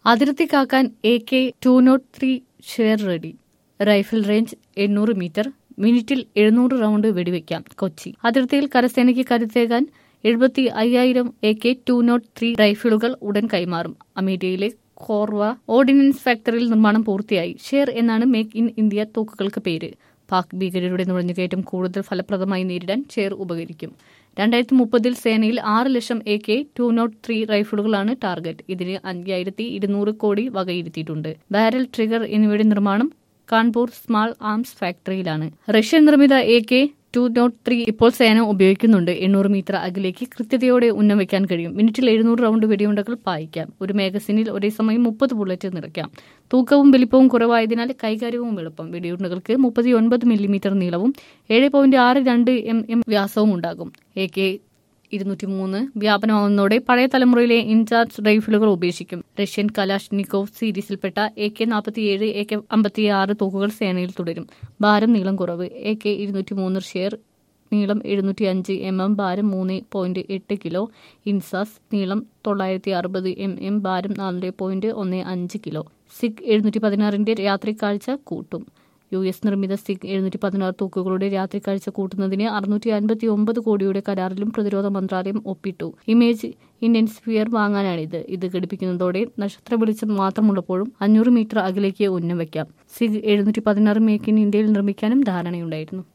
അതിർത്തി കാക്കാൻ A K two nought three Sher ready rifle range എണ്ണൂറ് മീറ്റർ മിനിറ്റിൽ എഴുന്നൂറ് റൗണ്ട് വെടിവെക്കാം കൊച്ചി അതിർത്തിയിൽ കരസേനയ്ക്ക് കരുത്തേകാൻ എഴുപത്തി അയ്യായിരം A K two nought three റൈഫിളുകൾ ഉടൻ കൈമാറും അമേരിക്കയിലെ കോർവ ഓർഡിനൻസ് ഫാക്ടറിയിൽ നിർമ്മാണം പൂർത്തിയായി ഷെയർ എന്നാണ് മേക്ക് ഇൻ ഇന്ത്യ തോക്കുകൾക്ക് പേര് പാക് ഭീകരരുടെ നുഴഞ്ഞുകയറ്റം കൂടുതൽ ഫലപ്രദമായി നേരിടാൻ ഷെയർ ഉപകരിക്കും രണ്ടായിരത്തി മുപ്പതിൽ സേനയിൽ ആറ് ലക്ഷം A K two nought three റൈഫിളുകളാണ് ടാർഗറ്റ് ഇതിന് അഞ്ചായിരത്തി ഇരുന്നൂറ് കോടി വകയിരുത്തിയിട്ടുണ്ട് ബാരൽ ട്രിഗർ എന്നിവയുടെ നിർമ്മാണം കാൺപൂർ സ്മാൾ ആംസ് ഫാക്ടറിയിലാണ് റഷ്യൻ നിർമ്മിത A K two nought three ഇപ്പോൾ സേന ഉപയോഗിക്കുന്നുണ്ട് എണ്ണൂറ് മീറ്റർ അകലേക്ക് കൃത്യതയോടെ ഉന്നം വയ്ക്കാൻ കഴിയും മിനിറ്റിൽ എഴുന്നൂറ് റൗണ്ട് വെടിയുണ്ടകൾ പായിക്കാം ഒരു മാഗസിനിൽ ഒരേ സമയം മുപ്പത് ബുള്ളറ്റ് നിറയ്ക്കാം തൂക്കവും വലിപ്പവും കുറവായതിനാൽ കൈകാര്യവും എളുപ്പം വെടിയുണ്ടകൾക്ക് മുപ്പത്തി ഒൻപത് മില്ലിമീറ്റർ നീളവും ഏഴ് പോയിന്റ് ആറ് രണ്ട് എം എം വ്യാസവും ഉണ്ടാകും എ കെ ഇരുന്നൂറ്റി മൂന്ന് വ്യാപനമാവുന്നതോടെ പഴയ തലമുറയിലെ ഇൻചാർജ് റൈഫിളുകൾ ഉപേക്ഷിക്കും റഷ്യൻ കലാഷ്നിക്കോവ് സീരീസിൽപ്പെട്ട എ കെ നാൽപ്പത്തിയേഴ് എ കെ അമ്പത്തിയാറ് തോക്കുകൾ സേനയിൽ തുടരും ഭാരം നീളം കുറവ് എ കെ ഇരുന്നൂറ്റി മൂന്ന് ഷെയർ നീളം എഴുന്നൂറ്റി അഞ്ച് എം എം ഭാരം മൂന്ന് പോയിന്റ് എട്ട് കിലോ ഇൻസാസ് നീളം തൊള്ളായിരത്തി അറുപത് എം എം ഭാരം നാല് പോയിന്റ് ഒന്ന് അഞ്ച് കിലോ സിഗ് എഴുന്നൂറ്റി പതിനാറിന്റെ രാത്രി കാഴ്ച കൂട്ടും യു എസ് നിർമ്മിത സിഗ് എഴുന്നൂറ്റി പതിനാറ് തൂക്കുകളുടെ രാത്രി കാഴ്ച കൂട്ടുന്നതിന് അറുന്നൂറ്റി അൻപത്തി ഒമ്പത് കോടിയുടെ കരാറിലും പ്രതിരോധ മന്ത്രാലയം ഒപ്പിട്ടു ഇമേജ് ഇന്റൻസിഫിയർ വാങ്ങാനാണിത് ഇത് ഘടിപ്പിക്കുന്നതോടെ നക്ഷത്ര വെളിച്ചം മാത്രമുള്ളപ്പോഴും അഞ്ഞൂറ് മീറ്റർ അകലേക്ക് ഉന്നം വയ്ക്കാം സിഗ് എഴുന്നൂറ്റി പതിനാറ് മേക്ക് ഇൻ ഇന്ത്യയിൽ നിർമ്മിക്കാനും ധാരണയുണ്ടായിരുന്നു